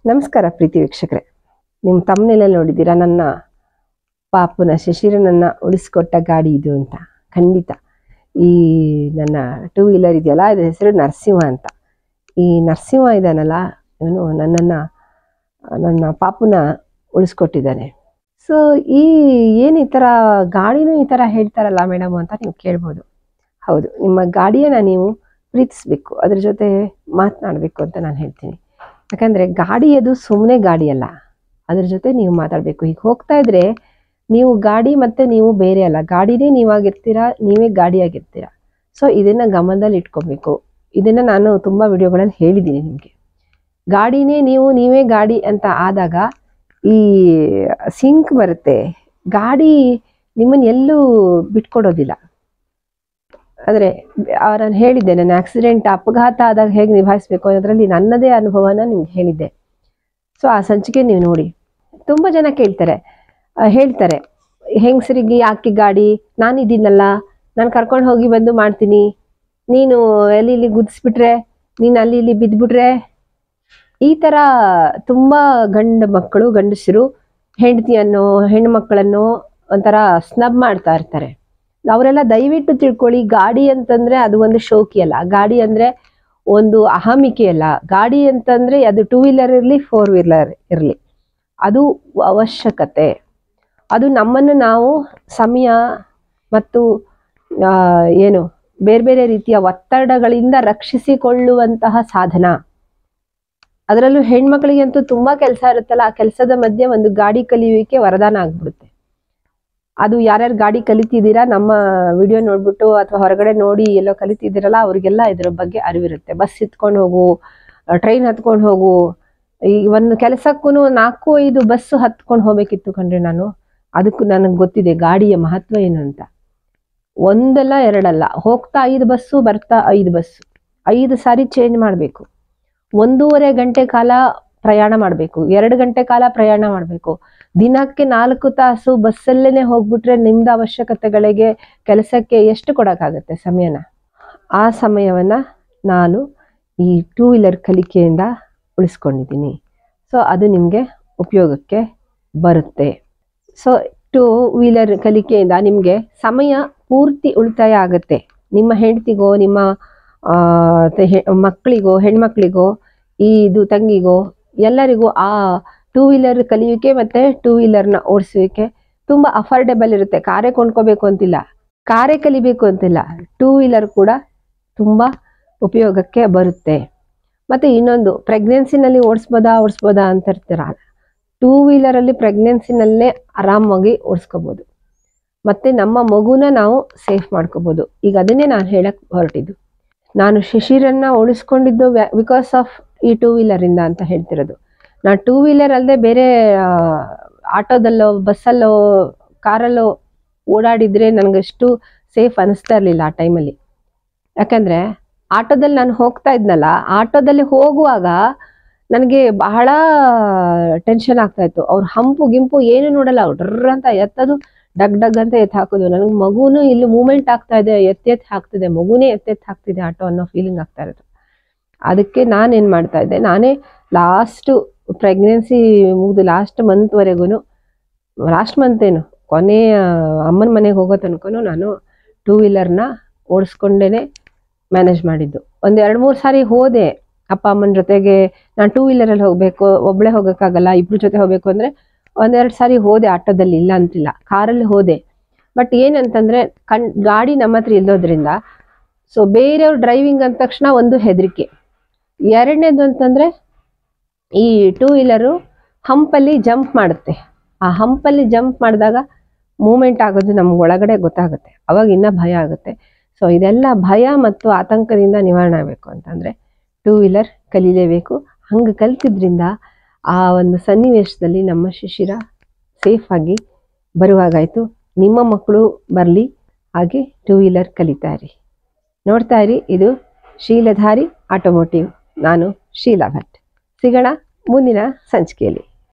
ನಮಸ್ಕಾರ ಪ್ರೀತಿ ವೀಕ್ಷಕರೇ ನಿಮ್ಮ ತಮ್ಮನೆಲ್ಲ ನೋಡಿದ್ದೀರಾ ನನ್ನ ಪಾಪುನ ಶಶಿರನನ್ನ ಉಳಿಸ್ಕೊಟ್ಟ ಗಾಡಿ ಇದು ಅಂತ ಖಂಡಿತ ಈ ನನ್ನ ಟೂ ವೀಲರ್ ಇದೆಯಲ್ಲ ಇದ್ರ ಹೆಸರು ನರಸಿಂಹ ಅಂತ ಈ ನರಸಿಂಹ ಇದ್ದಾನಲ್ಲ ಇವನು ನನ್ನನ್ನು ನನ್ನ ಪಾಪುನ ಉಳಿಸ್ಕೊಟ್ಟಿದ್ದಾನೆ ಸೊ ಈ ಏನು ಈ ಥರ ಗಾಡಿನೂ ಈ ಥರ ಹೇಳ್ತಾರಲ್ಲ ಮೇಡಮ್ ಅಂತ ನೀವು ಕೇಳ್ಬೋದು ಹೌದು ನಿಮ್ಮ ಗಾಡಿಯನ್ನು ನೀವು ಪ್ರೀತಿಸ್ಬೇಕು ಅದ್ರ ಜೊತೆ ಮಾತನಾಡಬೇಕು ಅಂತ ನಾನು ಹೇಳ್ತೀನಿ ಯಾಕಂದರೆ ಗಾಡಿ ಅದು ಸುಮ್ಮನೆ ಗಾಡಿ ಅಲ್ಲ ಅದ್ರ ಜೊತೆ ನೀವು ಮಾತಾಡಬೇಕು ಈಗ ಹೋಗ್ತಾ ಇದ್ರೆ ನೀವು ಗಾಡಿ ಮತ್ತೆ ನೀವು ಬೇರೆ ಅಲ್ಲ ಗಾಡಿನೇ ನೀವಾಗಿರ್ತೀರಾ ನೀವೇ ಗಾಡಿಯಾಗಿರ್ತೀರಾ ಸೊ ಇದನ್ನ ಗಮನದಲ್ಲಿ ಇಟ್ಕೊಬೇಕು ಇದನ್ನ ನಾನು ತುಂಬ ವಿಡಿಯೋಗಳಲ್ಲಿ ಹೇಳಿದ್ದೀನಿ ನಿಮಗೆ ಗಾಡಿನೇ ನೀವು ನೀವೇ ಗಾಡಿ ಅಂತ ಆದಾಗ ಈ ಸಿಂಕ್ ಬರುತ್ತೆ ಗಾಡಿ ನಿಮ್ಮನ್ನು ಎಲ್ಲೂ ಬಿಟ್ಕೊಡೋದಿಲ್ಲ ಆದರೆ ನಾನು ಹೇಳಿದ್ದೆ ನನ್ನ ಆಕ್ಸಿಡೆಂಟ್ ಅಪಘಾತ ಆದಾಗ ಹೇಗೆ ನಿಭಾಯಿಸಬೇಕು ಅನ್ನೋದ್ರಲ್ಲಿ ನನ್ನದೇ ಅನುಭವನ ನಿಮ್ಗೆ ಹೇಳಿದ್ದೆ ಸೊ ಆ ಸಂಚಿಕೆ ನೀವು ನೋಡಿ ತುಂಬ ಜನ ಕೇಳ್ತಾರೆ ಆ, ಹೇಳ್ತಾರೆ ಹೆಂಗಸರಿಗೆ ಯಾಕೆ ಗಾಡಿ ನಾನು ಇದೀನಲ್ಲ ನಾನು ಕರ್ಕೊಂಡು ಹೋಗಿ ಬಂದು ಮಾಡ್ತೀನಿ ನೀನು ಎಲ್ಲಿ ಇಲ್ಲಿ ಗುದ್ದಿಸ್ಬಿಟ್ರೆ ನೀನು ಅಲ್ಲಿ ಇಲ್ಲಿ ಬಿದ್ದುಬಿಟ್ರೆ ಈ ಥರ ತುಂಬ ಗಂಡು ಮಕ್ಕಳು ಗಂಡಸರು ಹೆಂಡತಿಯನ್ನು ಹೆಣ್ಣು ಮಕ್ಕಳನ್ನು ಒಂಥರ ಸ್ನಬ್ ಮಾಡ್ತಾ ಇರ್ತಾರೆ ಅವರೆಲ್ಲ ದಯವಿಟ್ಟು ತಿಳ್ಕೊಳ್ಳಿ ಗಾಡಿ ಅಂತಂದ್ರೆ ಅದು ಒಂದು ಶೋಕಿ ಅಲ್ಲ ಗಾಡಿ ಅಂದ್ರೆ ಒಂದು ಅಹಮಿಕೆ ಅಲ್ಲ ಗಾಡಿ ಅಂತಂದ್ರೆ ಅದು ಟೂ ವೀಲರ್ ಇರಲಿ ಫೋರ್ ವೀಲರ್ ಇರಲಿ ಅದು ಅವಶ್ಯಕತೆ ಅದು ನಮ್ಮನ್ನು ನಾವು ಸಮಯ ಮತ್ತು ಆ, ಏನು ಬೇರೆ ಬೇರೆ ರೀತಿಯ ಒತ್ತಡಗಳಿಂದ ರಕ್ಷಿಸಿಕೊಳ್ಳುವಂತಹ ಸಾಧನ ಅದರಲ್ಲೂ ಹೆಣ್ಮಕ್ಳಿಗಂತೂ ತುಂಬಾ ಕೆಲಸ ಇರುತ್ತಲ್ಲ ಆ ಕೆಲಸದ ಮಧ್ಯೆ ಒಂದು ಗಾಡಿ ಕಲಿಯುವಿಕೆ ವರದಾನ ಆಗ್ಬಿಡುತ್ತೆ ಅದು ಯಾರ್ಯಾರು ಗಾಡಿ ಕಲಿತಿದ್ದೀರಾ ನಮ್ಮ ವಿಡಿಯೋ ನೋಡ್ಬಿಟ್ಟು ಅಥವಾ ಹೊರಗಡೆ ನೋಡಿ ಎಲ್ಲೋ ಕಲಿತಿದ್ದೀರಲ್ಲ ಅವ್ರಿಗೆಲ್ಲ ಇದ್ರ ಬಗ್ಗೆ ಅರಿವಿರುತ್ತೆ ಬಸ್ ಹತ್ಕೊಂಡು ಹೋಗು ಟ್ರೈನ್ ಹತ್ಕೊಂಡು ಹೋಗು ಈ ಒಂದು ಕೆಲಸಕ್ಕೂ ನಾಲ್ಕು ಐದು ಬಸ್ ಹತ್ಕೊಂಡು ಹೋಗ್ಬೇಕಿತ್ತು ಕಣ್ರಿ ನಾನು ಅದಕ್ಕೂ ನನಗೆ ಗೊತ್ತಿದೆ ಗಾಡಿಯ ಮಹತ್ವ ಏನು ಅಂತ ಒಂದಲ್ಲ ಎರಡಲ್ಲ ಹೋಗ್ತಾ ಐದು ಬಸ್ಸು ಬರ್ತಾ ಐದು ಬಸ್ಸು ಐದು ಸಾರಿ ಚೇಂಜ್ ಮಾಡಬೇಕು ಒಂದೂವರೆ ಗಂಟೆ ಕಾಲ ಪ್ರಯಾಣ ಮಾಡಬೇಕು ಎರಡು ಗಂಟೆ ಕಾಲ ಪ್ರಯಾಣ ಮಾಡಬೇಕು ದಿನಕ್ಕೆ ನಾಲ್ಕು ತಾಸು ಬಸ್ಸಲ್ಲೇನೆ ಹೋಗ್ಬಿಟ್ರೆ ನಿಮ್ದು ಅವಶ್ಯಕತೆಗಳಿಗೆ ಕೆಲಸಕ್ಕೆ ಎಷ್ಟು ಕೊಡೋಕ್ಕಾಗತ್ತೆ ಸಮಯನ ಆ ಸಮಯವನ್ನ ನಾನು ಈ ಟೂ ವೀಲರ್ ಕಲಿಕೆಯಿಂದ ಉಳಿಸ್ಕೊಂಡಿದ್ದೀನಿ ಸೊ ಅದು ನಿಮಗೆ ಉಪಯೋಗಕ್ಕೆ ಬರುತ್ತೆ ಸೊ ಟೂ ವೀಲರ್ ಕಲಿಕೆಯಿಂದ ನಿಮಗೆ ಸಮಯ ಪೂರ್ತಿ ಉಳಿತಾಯ ಆಗುತ್ತೆ ನಿಮ್ಮ ಹೆಂಡತಿಗೋ ನಿಮ್ಮ ಆ, ತೆ- ಹೆ- ಮಕ್ಕಳಿಗೋ ಹೆಣ್ಮಕ್ಳಿಗೋ ಈ ಇದು ತಂಗಿಗೋ ಎಲ್ಲರಿಗೂ ಆ ಟೂ ವೀಲರ್ ಕಲಿಯುವಿಕೆ ಮತ್ತೆ ಟೂ ವೀಲರ್ನ ಓಡಿಸುವಿಕೆ ತುಂಬ ಅಫೋರ್ಡೆಬಲ್ ಇರುತ್ತೆ ಕಾರೇ ಕೊಂಡ್ಕೋಬೇಕು ಅಂತಿಲ್ಲ ಕಾರೇ ಕಲಿಬೇಕು ಅಂತಿಲ್ಲ ಟೂ ವೀಲರ್ ಕೂಡ ತುಂಬ ಉಪಯೋಗಕ್ಕೆ ಬರುತ್ತೆ ಮತ್ತೆ ಇನ್ನೊಂದು ಪ್ರೆಗ್ನೆನ್ಸಿನಲ್ಲಿ ಓಡಿಸ್ಬೋದಾ ಓಡಿಸ್ಬೋದಾ ಅಂತ ಇರ್ತೀರ ಟೂ ವೀಲರಲ್ಲಿ ಪ್ರೆಗ್ನೆನ್ಸಿನಲ್ಲೇ ಆರಾಮಾಗಿ ಓಡಿಸ್ಕೋಬೋದು ಮತ್ತೆ ನಮ್ಮ ಮಗುನ ನಾವು ಸೇಫ್ ಮಾಡ್ಕೋಬೋದು ಈಗ ಅದನ್ನೇ ನಾನು ಹೇಳಕ್ ಹೊರಟಿದ್ದು ನಾನು ಶಿಶಿರನ್ನ ಉಳಿಸ್ಕೊಂಡಿದ್ದು ಬಿಕಾಸ್ ಆಫ್ ಈ ಟೂ ವೀಲರಿಂದ ಅಂತ ಹೇಳ್ತಿರೋದು ನಾನು ಟೂ ವೀಲರ್ ಅಲ್ಲದೆ ಬೇರೆ ಆ, ಆಟೋದಲ್ಲೋ ಬಸ್ಸಲ್ಲೋ ಕಾರಲ್ಲೋ ಓಡಾಡಿದ್ರೆ ನನಗಷ್ಟು ಸೇಫ್ ಅನಿಸ್ತಾ ಇರಲಿಲ್ಲ ಆ ಟೈಮಲ್ಲಿ ಯಾಕಂದ್ರೆ ಆಟೋದಲ್ಲಿ ನಾನು ಹೋಗ್ತಾ ಇದ್ನಲ್ಲ ಆಟೋದಲ್ಲಿ ಹೋಗುವಾಗ ನನಗೆ ಬಹಳ ಟೆನ್ಷನ್ ಆಗ್ತಾ ಇತ್ತು ಅವ್ರು ಹಂಪು ಗಿಂಪು ಏನು ನೋಡಲ್ಲ ಅವ್ರು ಡ್ರ್ ಅಂತ ಎತ್ತದು ಡಗ್ ಡಗ್ ಅಂತ ಎತ್ತು ಹಾಕೋದು ನನಗೆ ಮಗುನು ಇಲ್ಲಿ ಮೂಮೆಂಟ್ ಆಗ್ತಾ ಇದೆ ಎತ್ತಿ ಎತ್ತಿ ಹಾಕ್ತಿದೆ ಮಗುನೇ ಎತ್ತಿ ಎತ್ತಿ ಹಾಕ್ತಿದೆ ಆಟೋ ಅನ್ನೋ ಫೀಲಿಂಗ್ ಆಗ್ತಾ ಇರೋದು ಅದಕ್ಕೆ ನಾನೇನು ಮಾಡ್ತಾ ಇದ್ದೆ ನಾನೇ ಲಾಸ್ಟ್ ಪ್ರೆಗ್ನೆನ್ಸಿ ಮುಗಿದು ಲಾಸ್ಟ್ ಮಂತ್ವರೆಗೂ ಲಾಸ್ಟ್ ಮಂತ್ ಏನು ಕೊನೆಯ ಅಮ್ಮನ ಮನೆಗೆ ಹೋಗೋ ತನಕ ನಾನು ಟೂ ವೀಲರ್ನ ಓಡಿಸ್ಕೊಂಡೇನೆ ಮ್ಯಾನೇಜ್ ಮಾಡಿದ್ದು ಒಂದು ಎರಡು ಮೂರು ಸಾರಿ ಹೋದೆ ಅಪ್ಪ ಅಮ್ಮನ ಜೊತೆಗೆ ನಾನು ಟೂ ವೀಲರಲ್ಲಿ ಹೋಗಬೇಕು ಒಬ್ಬಳೇ ಹೋಗೋಕ್ಕಾಗಲ್ಲ ಇಬ್ರ ಜೊತೆ ಹೋಗಬೇಕು ಅಂದರೆ ಒಂದೆರಡು ಸಾರಿ ಹೋದೆ ಆಟೋದಲ್ಲಿ ಇಲ್ಲ ಅಂತಿಲ್ಲ ಕಾರಲ್ಲಿ ಹೋದೆ ಬಟ್ ಏನಂತಂದರೆ ಕಣ್ ಗಾಡಿ ನಮ್ಮ ಹತ್ರ ಇಲ್ಲೋದ್ರಿಂದ ಸೊ ಬೇರೆಯವ್ರ ಡ್ರೈವಿಂಗ್ ಅಂದ ತಕ್ಷಣ ಒಂದು ಹೆದರಿಕೆ ಎರಡನೇದು ಅಂತಂದರೆ ಈ ಟೂ ವೀಲರು ಹಂಪಲ್ಲಿ ಜಂಪ್ ಮಾಡುತ್ತೆ ಆ ಹಂಪಲ್ಲಿ ಜಂಪ್ ಮಾಡಿದಾಗ ಮೂಮೆಂಟ್ ಆಗೋದು ನಮ್ಗೆ ಒಳಗಡೆ ಗೊತ್ತಾಗುತ್ತೆ ಅವಾಗ ಇನ್ನೂ ಭಯ ಆಗುತ್ತೆ ಸೊ ಇದೆಲ್ಲ ಭಯ ಮತ್ತು ಆತಂಕದಿಂದ ನಿವಾರಣೆ ಆಗಬೇಕು ಅಂತಂದರೆ ಟೂ ವೀಲರ್ ಕಲೀಲೇಬೇಕು ಹಂಗೆ ಕಲ್ತಿದ್ರಿಂದ ಆ ಒಂದು ಸನ್ನಿವೇಶದಲ್ಲಿ ನಮ್ಮ ಶಿಶಿರ ಸೇಫ್ ಆಗಿ ಬರುವಾಗಾಯಿತು ನಿಮ್ಮ ಮಕ್ಕಳು ಬರಲಿ ಹಾಗೆ ಟೂ ವೀಲರ್ ಕಲಿತಾ ಇರಿ ನೋಡ್ತಾ ಇರಿ ಇದು ಶೀಲಧಾರಿ ಆಟೋಮೋಟಿವ್ ನಾನು ಶೀಲಾ ಭಟ್ ಸಿಗೋಣ ಮುಂದಿನ ಸಂಚಿಕೆಯಲ್ಲಿ